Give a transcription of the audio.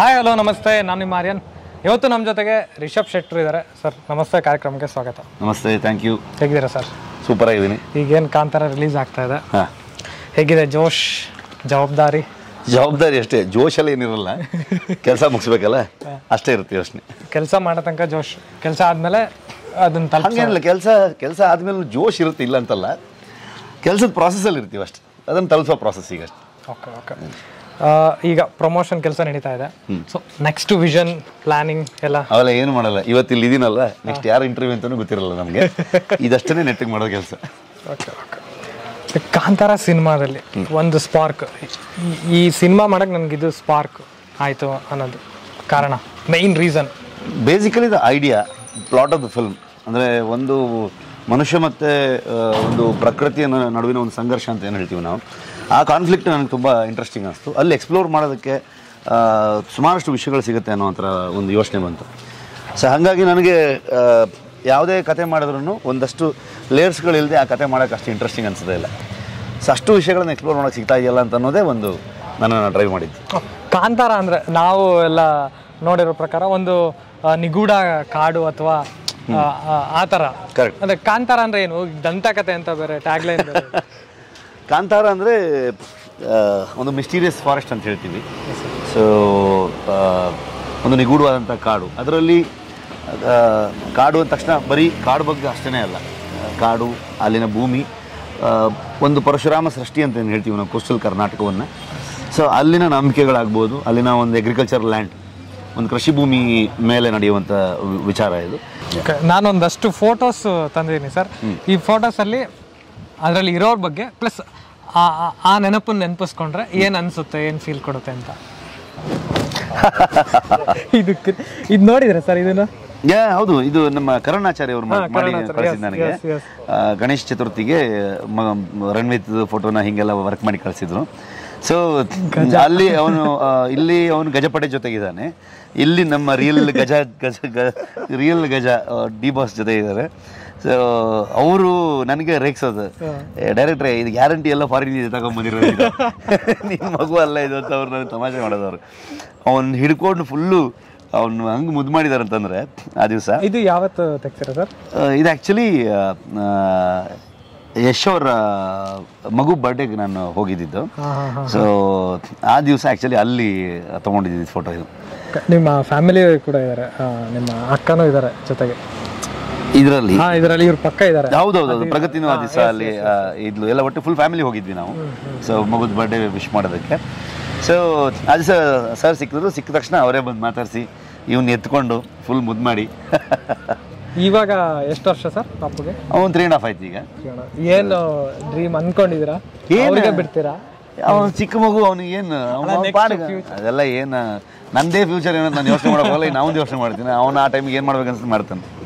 Hi hello ನಮಸ್ತೆ ನಾನು ನಿಮ್ಮ ಆರ್ಯನ್ ಇವತ್ತು ನಮ್ಮ ಜೊತೆಗೆ ರಿಷಬ್ ಶೆಟ್ರು ಇದ್ದಾರೆ ಸರ್ ನಮಸ್ತೆ ಕಾರ್ಯಕ್ರಮಕ್ಕೆ ಸ್ವಾಗತ ನಮಸ್ತೆ ಥ್ಯಾಂಕ್ ಯು ಹೇಗಿದ್ದೀರಾ ಸರ್ ಸೂಪರ್ ಆಗಿದ್ದೀನಿ ಈಗೇನು ಕಾಂತಾರ ರಿಲೀಸ್ ಆಗ್ತಾ ಇದೆ ಹಾಂ ಹೇಗಿದೆ ಜೋಶ್ ಜವಾಬ್ದಾರಿ ಜವಾಬ್ದಾರಿ ಅಷ್ಟೇ ಜೋಶಲ್ಲಿ ಏನಿರಲ್ಲ ಕೆಲಸ ಮುಗಿಸ್ಬೇಕಲ್ಲ ಅಷ್ಟೇ ಇರುತ್ತೆ ಯೋಚನೆ ಕೆಲಸ ಮಾಡೋ ತನಕ ಜೋಶ್ ಕೆಲಸ ಆದಮೇಲೆ ಅದನ್ನ ತಲುಪ ಹಂಗೇನಿಲ್ಲ ಕೆಲಸ ಕೆಲಸ ಆದ್ಮೇಲೆ ಜೋಶ್ ಇರುತ್ತೆ ಇಲ್ಲ ಅಂತಲ್ಲ ಕೆಲಸದ ಪ್ರಾಸೆಸ್ಸಲ್ಲಿ ಇರ್ತೀವಿ ಅಷ್ಟೇ ಅದನ್ನು ತಲುಪಿಸೋ ಪ್ರಾಸೆಸ್ ಈಗ ಅಷ್ಟೇ ಓಕೆ ಓಕೆ ಈಗ ಪ್ರಮೋಷನ್ ಕೆಲಸ ನಡೀತಾ ಇದೆ ಸೊ ನೆಕ್ಸ್ಟ್ ವಿಷನ್ ಪ್ಲಾನಿಂಗ್ ಎಲ್ಲ ಅವೆಲ್ಲ ಏನು ಮಾಡಲ್ಲ ಇವತ್ತು ಇಲ್ಲಿ ಇದೀನಲ್ಲ ನೆಕ್ಸ್ಟ್ ಯಾರು ಇಂಟರ್ವ್ಯೂ ಅಂತಲೂ ಗೊತ್ತಿರಲ್ಲ ನಮಗೆ ಇದಷ್ಟೇ ನೆಟ್ಟಿಗೆ ಮಾಡೋ ಕೆಲಸ ಓಕೆ ಓಕೆ ಕಾಂತಾರ ಸಿನಿಮಾದಲ್ಲಿ ಒಂದು ಸ್ಪಾರ್ಕ್ ಈ ಸಿನಿಮಾ ಮಾಡಕ್ಕೆ ನನಗೆ ಇದು ಸ್ಪಾರ್ಕ್ ಆಯಿತು ಅನ್ನೋದು ಕಾರಣ main reason basically the idea plot of the film ಅಂದರೆ ಒಂದು ಮನುಷ್ಯ ಮತ್ತು ಒಂದು ಪ್ರಕೃತಿಯ ನ- ನಡುವಿನ ಒಂದು ಸಂಘರ್ಷ ಅಂತ ಏನು ಹೇಳ್ತೀವಿ ನಾವು ಆ ಕಾನ್ಫ್ಲಿಕ್ಟ್ ನನಗೆ ತುಂಬ ಇಂಟ್ರೆಸ್ಟಿಂಗ್ ಅನಿಸ್ತು ಅಲ್ಲಿ ಎಕ್ಸ್ಪ್ಲೋರ್ ಮಾಡೋದಕ್ಕೆ ಆ, ಸುಮಾರಷ್ಟು ವಿಷಯಗಳು ಸಿಗುತ್ತೆ ಅನ್ನೋ ಒಂಥರ ಒಂದು ಯೋಚನೆ ಬಂತು ಸೊ ಹಾಗಾಗಿ ನನಗೆ ಆ, ಯಾವುದೇ ಕತೆ ಮಾಡಿದ್ರೂ ಒಂದಷ್ಟು ಲೇಯರ್ಸ್ಗಳಿಲ್ಲದೆ ಆ ಕತೆ ಮಾಡೋಕ್ಕೆ ಅಷ್ಟು ಇಂಟ್ರೆಸ್ಟಿಂಗ್ ಅನಿಸೋದೇ ಇಲ್ಲ ಸೊ ಅಷ್ಟು ವಿಷಯಗಳನ್ನ ಎಕ್ಸ್ಪ್ಲೋರ್ ಮಾಡೋಕ್ಕೆ ಸಿಗ್ತಾ ಇದೆಯಲ್ಲ ಅಂತ ಅನ್ನೋದೇ ಒಂದು ನನ್ನನ್ನು ಡ್ರೈವ್ ಮಾಡಿದ್ದು ಕಾಂತಾರ ಅಂದರೆ ನಾವು ಎಲ್ಲ ನೋಡಿರೋ ಪ್ರಕಾರ ಒಂದು ಆ, ನಿಗೂಢ ಕಾಡು ಅಥವಾ ಆ ಥರ Correct. ಅಂದರೆ ಕಾಂತಾರ ಅಂದರೆ ಏನು ದಂತಕತೆ ಅಂತ ಬೇರೆ ಟ್ಯಾಗ್ಲೈನ್ ಕಾಂತಾರ ಅಂದರೆ ಒಂದು ಮಿಸ್ಟೀರಿಯಸ್ ಫಾರೆಸ್ಟ್ ಅಂತ ಹೇಳ್ತೀವಿ ಸೊ ಒಂದು ನಿಗೂಢವಾದಂಥ ಕಾಡು ಅದರಲ್ಲಿ ಆ, ಕಾಡು ಅಂದ ತಕ್ಷಣ ಬರೀ ಕಾಡು ಬಗ್ಗೆ ಅಷ್ಟೇ ಅಲ್ಲ ಆ, ಕಾಡು ಅಲ್ಲಿನ ಭೂಮಿ ಆ, ಒಂದು ಪರಶುರಾಮ ಸೃಷ್ಟಿ ಅಂತ ಏನು ಹೇಳ್ತೀವಿ ನಾವು ಕೋಸ್ಟಲ್ ಕರ್ನಾಟಕವನ್ನು ಸೊ ಅಲ್ಲಿನ ನಂಬಿಕೆಗಳಾಗ್ಬೋದು ಅಲ್ಲಿನ ಒಂದು ಅಗ್ರಿಕಲ್ಚರ್ ಲ್ಯಾಂಡ್ ಒಂದು ಕೃಷಿ ಭೂಮಿ ಮೇಲೆ ನಡೆಯುವಂಥ ವಿ- ವಿಚಾರ ಇದು ಓಕೆ ನಾನೊಂದಷ್ಟು ಫೋಟೋಸ್ ತಂದಿದ್ದೀನಿ ಸರ್ ಈ ಫೋಟೋಸಲ್ಲಿ ಅದರಲ್ಲಿ ಇರೋರ ಬಗ್ಗೆ ಪ್ಲಸ್ ಆ ಆ- ಆ ನೆನಪನ್ನು ನೆನಪಿಸ್ಕೊಂಡ್ರೆ ಏನು ಅನಿಸುತ್ತೆ ಏನು ಫೀಲ್ ಕೊಡುತ್ತೆ ಅಂತ ಇದು ಇದು ನೋಡಿದ್ರೆ ಸರ್ ಇದನ್ನು ಯಾ ಹೌದು ಇದು ನಮ್ಮ ಕರುಣಾಚಾರ್ಯ ಅವರು ಮಾಡಿ ಕರುಣಾಚಾರ್ಯ, ಕಳಿಸಿದ yes, ನನಗೆ yes, yes. ಆ, ಗಣೇಶ್ ಚತುರ್ಥಿಗೆ ರಣವಿತ್ ಫೋಟೋನ ಹಿಂಗೆಲ್ಲ ವರ್ಕ್ ಮಾಡಿ ಕಳಿಸಿದ್ರು ಸೊ ಅಲ್ಲಿ ಅವನು ಆ, ಇಲ್ಲಿ ಅವನು ಗಜಪಡೆ ಜೊತೆಗಿದ್ದಾನೆ ಇಲ್ಲಿ ನಮ್ಮ ರಿಯಲ್ ಗಜ ಗಜ ರಿಯಲ್ ಗಜ ಡಿ ಬಾಸ್ ಜೊತೆ ಇದ್ದಾರೆ ಸೊ ಅವರು ನನಗೆ ರೇಗ್ಸೋದು ಡೈರೆಕ್ಟ್ರೆ ಇದು ಗ್ಯಾರಂಟಿ ಎಲ್ಲ ಫಾರಿನ್ ತಗೊಂಬಂದಿರೋದು ಇದು. ನಿಮ್ಮ ಮಗು ಅಲ್ಲ ಇದು ಅಂತ ಅವ್ರು ನನಗೆ ತಮಾಷೆ ಮಾಡೋದವ್ರು ಅವ್ನು ಹಿಡ್ಕೊಂಡು ಫುಲ್ಲು ಅವ್ನು ಹಂಗೆ ಮುದ್ದು ಮಾಡಿದಾರೆ ಅಂತಂದ್ರೆ ಆ ದಿವಸ ಇದು ಯಾವತ್ತು ತೆಗ್ತೀರಾ ಸರ್ ಇದು ಆ್ಯಕ್ಚುಲಿ ಯಶ್ ಅವರ ಮಗು ಬರ್ಡೇಗೆ ನಾನು ಹೋಗಿದ್ದಿದ್ದು ಹಾಂ ಹಾಂ ಹಾಂ ಸೊ ಆ ದಿವಸ ಆ್ಯಕ್ಚುಲಿ ಅಲ್ಲಿ ತೊಗೊಂಡಿದ್ದು ಫೋಟೋ ಇದು ನಿಮ್ಮ ಫ್ಯಾಮಿಲಿ ಕೂಡ ಇದ್ದಾರೆ ನಿಮ್ಮ ಅಕ್ಕನೂ ಇದ್ದಾರೆ ಜೊತೆಗೆ ಇದರಲ್ಲಿ ಹಾಂ ಇದರಲ್ಲಿ ಇವ್ರ ಪಕ್ಕ ಇದ್ದಾರೆ ಹೌದೌದು ಪ್ರಗತಿನೂ ಆ ದಿವಸ ಅಲ್ಲಿ ಆ, ಇದ್ಲು ಎಲ್ಲ ಒಟ್ಟು ಫುಲ್ ಫ್ಯಾಮಿಲಿ ಹೋಗಿದ್ವಿ ನಾವು ಸೊ ಮಗುದ ಬರ್ಡೇ ವಿಶ್ ಮಾಡೋದಕ್ಕೆ ಸೊ ಆ ದಿವಸ ಸರ್ ಸಿಕ್ಕಿದ್ರು ಸಿಕ್ಕ ತಕ್ಷಣ ಅವರೇ ಬಂದು ಮಾತಾಡಿಸಿ ಇವ್ನ ಎತ್ಕೊಂಡು ಫುಲ್ ಮುದ್ದು ಮಾಡಿ ಇವಾಗ ಎಷ್ಟು ವರ್ಷ ಸರ್ ಪಾಪುಗೆ ಅವನು ತ್ರೀ ಆ್ಯಂಡ್ ಹಾಫ್ ಆಯ್ತು ಈಗ ಏನು ಡ್ರೀಮ್ ಅನ್ಕೊಂಡಿದ್ದೀರಾ ಏನು? ಅವ್ರಿಗೆ ಬಿಡ್ತೀರಾ ಅವನು ಚಿಕ್ಕ ಮಗು ಅವನಿಗೆ ಏನು ಪಾಡಿಗೆ ಅದೆಲ್ಲ ಏನು ನಂದೇ ಫ್ಯೂಚರ್ ಏನೋ ನಾನು ಯೋಚನೆ ಮಾಡೋಕೆ ಹೋಗಲ್ಲ ನಾವೊಂದು ಯೋಚನೆ ಮಾಡ್ತೀನಿ ಅವನು ಆ ಟೈಮಿಗೆ ಏನು ಮಾಡ್ಬೇಕು ಅನ್ಸುತ್ತೆ ಮಾಡ್ತಾನೆ